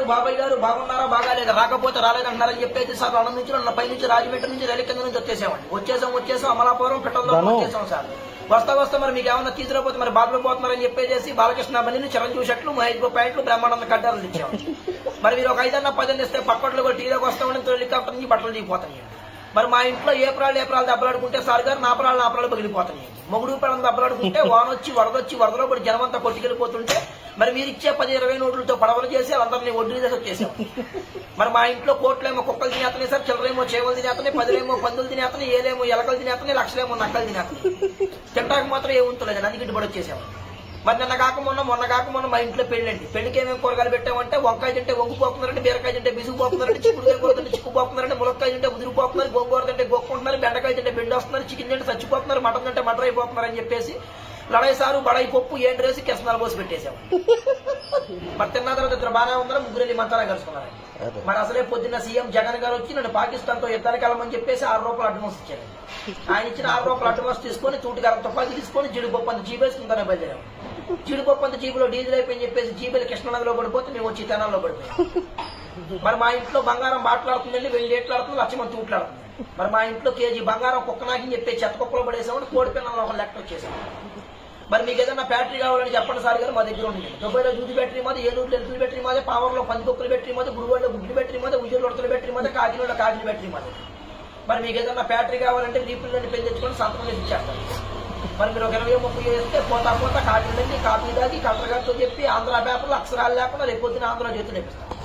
బాబాయ్ గారు బాగున్నారా బాగాలేదా రాకపోతే రాలేదంటున్నారని చెప్పేసి సార్ అన్నం నుంచి నన్ను పై నుంచి రాజమండ్రి నుంచి రైలు కింద నుంచి వచ్చేసామండి వచ్చేసాం వచ్చేసాం అమలాపురం పెట్టడంలో ధను. వచ్చేసాం సార్ వస్తా వస్తా మరి మీకు ఏమన్నా తీసుకురాపోతే మరి బాబులు పోతున్నారని చెప్పేసి బాలకృష్ణ బండిని చిరంజీవి షర్ట్లు మహేష్ బాబు ప్యాంట్లు బ్రహ్మానంద కడ్డాలు తెచ్చాము మరి మీరు ఒక ఐదన్న పదిహేను ఇస్తే పక్కట్లో కూడా టీలోకి వస్తామని హెలికాప్టర్ నుంచి బట్టలు దిగిపోతాయి మరి మా ఇంట్లో ఏప్రాలు ఏప్రాలు దెబ్బలాడుకుంటే సార్ గారు నాపరాలు నాపరాలు పగిలిపోతాయి మొగుడు పిల్లలు దెబ్బలాడుకుంటే వానొచ్చి వరదొచ్చి వరదలో పడి జనమంతా కొట్టుకెళ్ళిపోతుంటే మరి మీరు ఇచ్చే పది ఇరవై నోట్లతో పడవలు చేసి వాళ్ళందరినీ ఒడ్డు చేసి వచ్చేసాం మరి మా ఇంట్లో కోట్లేమో కుక్కలు తినేస్తున్నాయి సార్ చిల్లరేమో చేవలు తినేస్తున్నాయి పదిలేమో పందులు తినేస్తున్నాయి ఏలేమో ఎలకలు తినేస్తున్నాయి లక్షలేమో నక్కలు తినేస్తున్నాయి తింటానికి మాత్రం ఏ ఉంటలేదు నది గిట్టుబడి వచ్చేసాము మరి నిన్న కాక మొన్న మొన్న కాక మొన్న మా ఇంట్లో పెళ్ళండి పెళ్లికి ఏమేమి కూరగాయలు పెట్టామంటే వంకాయ తింటే వంగిపోతున్నారంటే బీరకాయ తింటే బిసుకుపోతున్నారంటే చిక్కుడుకాయ కూర తింటే చిక్కుపోతున్నారంటే ములక్కాయ తింటే ఉదిరిపోతున్నారు గోంగూర తింటే గొక్కుంటున్నారు బెండకాయ తింటే బెండి వస్తున్నారు చికెన్ తింటే చచ్చిపోతున్నారు మటన్ తింటే మటర్ అయిపోతున్నారు అని చెప్పేసి లడాయి సారు బడాయి పప్పు ఏంటి రేసి కిరసనాలు పోసి పెట్టేశాం మరి తిన్న తర్వాత ఇద్దరు బాగానే ఉన్నారు ముగ్గురు వెళ్ళి మంతారా కలుసుకున్నారు అదే. మరి అసలే పొద్దున్న సీఎం జగన్ గారు వచ్చి నన్ను పాకిస్తాన్ తో యుద్ధానికి వెళ్ళమని చెప్పేసి ఆరు రూపాయలు అడ్వాన్స్ ఇచ్చారు ఆయన ఇచ్చిన ఆరు రూపాయలు అడ్వాన్స్ తీసుకొని తూటిగారం తుపాకీ తీసుకొని జీడిపప్పు అంత జీబేసుకుందానే బయలుదేరాం జీడిపప్పు అంత జీబులో డీజిల్ అయిపోయింది చెప్పేసి జీబీలు కృష్ణనదిలో పడిపోతే మేము వచ్చి తెనాల్లో పడిపోయాం మరి మా ఇంట్లో బంగారం బాట్లాడుతుందండి వెళ్ళి ఏట్లాడుతుంది లక్షమంది తూట్లాడుతుంది మరి మా ఇంట్లో కేజీ బంగారం కుక్కనాకి చెప్పి చెత్త కుక్కలో పడేసామని కోడి పిల్లలు ఒక లెక్క వచ్చేసాం మరి మీకు ఏదైనా బ్యాటరీ కావాలని చెప్పండి సార్ గారు మా దగ్గర ఉంది దుబాయ్లో దూది బ్యాటరీ మాది ఏలూరులో ఎలుకల బ్యాటరీ మాది పావర్లో పందికొక్కుల బ్యాటరీ మాది గుడివాడలో గుడ్డి బ్యాటరీ మాది ఉజ్జూరు ఉడతల బ్యాటరీ మాది కాకినాడలో కాకిన బ్యాటరీ మాది మరి మీకు ఏదైనా బ్యాటరీ కావాలంటే రీపుల్ నుండి పెళ్లి తెచ్చుకొని సంతకం చేసి ఇచ్చేస్తాను మరి మీరు ఒక ఇరవై ముప్పై వేస్తే పోతా పోతా కాకినాడ కాపీ దాకి కలెక్టర్ గారితో చెప్పి ఆంధ్ర పేపర్లో అక్షరాలు లేకుండా రేపు పొద్దున ఆంధ్ర చేతులు నేర్పిస్తాను